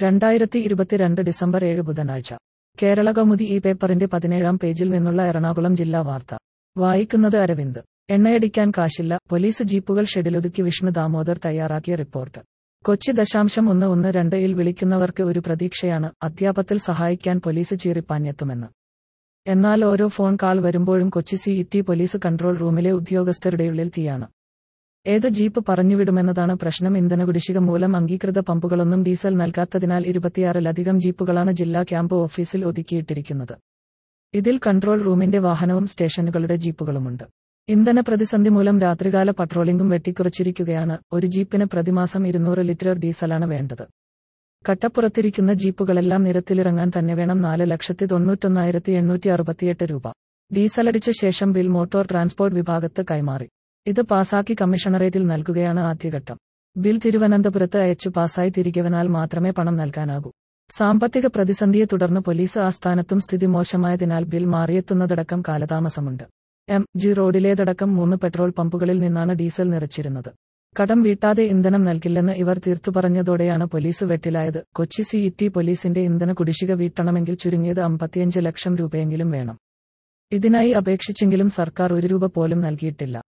രണ്ടായിരത്തി ഇരുപത്തിരണ്ട് ഡിസംബർ ഏഴ് ബുധനാഴ്ച കേരള കൗമുദി ഈ പേപ്പറിന്റെ പതിനേഴാം പേജിൽ നിന്നുള്ള എറണാകുളം ജില്ലാ വാർത്ത വായിക്കുന്നത് അരവിന്ദ് എണ്ണയടിക്കാൻ കാശില്ല പോലീസ് ജീപ്പുകൾ ഷെഡിലൊതുക്കി വിഷ്ണു ദാമോദർ തയ്യാറാക്കിയ റിപ്പോർട്ട് കൊച്ചി ദശാംശം ഒന്ന് ഒന്ന് രണ്ട് ഇൽ വിളിക്കുന്നവർക്ക് ഒരു പ്രതീക്ഷയാണ് അധ്യാപത്തിൽ സഹായിക്കാൻ പോലീസ് ചീറിപ്പാഞ്ഞെത്തുമെന്ന് എന്നാൽ ഓരോ ഫോൺ കാൾ വരുമ്പോഴും Kochi C E T police control റൂമിലെ ഉദ്യോഗസ്ഥരുടെ ഉള്ളിൽ തീയാണ് ഏത് ജീപ്പ് പറഞ്ഞുവിടുമെന്നതാണ് പ്രശ്നം ഇന്ധന കുടിശ്ശിക മൂലം അംഗീകൃത പമ്പുകളൊന്നും ഡീസൽ നൽകാത്തതിനാൽ ഇരുപത്തിയാറിലധികം ജീപ്പുകളാണ് ജില്ലാ ക്യാമ്പ് ഓഫീസിൽ ഒതുക്കിയിട്ടിരിക്കുന്നത് ഇതിൽ കൺട്രോൾ റൂമിന്റെ വാഹനവും സ്റ്റേഷനുകളുടെ ജീപ്പുകളുമുണ്ട് ഇന്ധന പ്രതിസന്ധി മൂലം രാത്രികാല പട്രോളിംഗും വെട്ടിക്കുറച്ചിരിക്കുകയാണ് ഒരു ജീപ്പിന് പ്രതിമാസം ഇരുന്നൂറ് ലിറ്റർ ഡീസലാണ് വേണ്ടത് കട്ടപ്പുറത്തിരിക്കുന്ന ജീപ്പുകളെല്ലാം നിരത്തിലിറങ്ങാൻ തന്നെ വേണം നാല് ലക്ഷത്തി തൊണ്ണൂറ്റൊന്നായിരത്തി എണ്ണൂറ്റി അറുപത്തിയെട്ട് രൂപ ഡീസലടിച്ച ശേഷം ബിൽ മോട്ടോർ ട്രാൻസ്പോർട്ട് വിഭാഗത്ത് കൈമാറി ഇത് പാസാക്കി കമ്മീഷണറേറ്റിൽ നൽകുകയാണ് ആദ്യഘട്ടം ബിൽ തിരുവനന്തപുരത്ത് അയച്ചു പാസായി തിരികെ വന്നാൽ മാത്രമേ പണം നൽകാനാകൂ സാമ്പത്തിക പ്രതിസന്ധിയെ തുടർന്ന് പോലീസ് ആസ്ഥാനത്തും സ്ഥിതി മോശമായതിനാൽ ബിൽ മാറിയെത്തുന്നതടക്കം കാലതാമസമുണ്ട് എം ജി റോഡിലേതടക്കം മൂന്ന് പെട്രോൾ പമ്പുകളിൽ നിന്നാണ് ഡീസൽ നിറച്ചിരുന്നത് കടം വീട്ടാതെ ഇന്ധനം നൽകില്ലെന്ന് ഇവർ തീർത്തു പറഞ്ഞതോടെയാണ് പോലീസ് വെട്ടിലായത് കൊച്ചി സി ഇ ടി പോലീസിന്റെ ഇന്ധന കുടിശ്ശിക വീട്ടണമെങ്കിൽ ചുരുങ്ങിയത് അമ്പത്തിയഞ്ച് ലക്ഷം രൂപയെങ്കിലും വേണം ഇതിനായി അപേക്ഷിച്ചെങ്കിലും സർക്കാർ ഒരു രൂപ പോലും നൽകിയിട്ടില്ല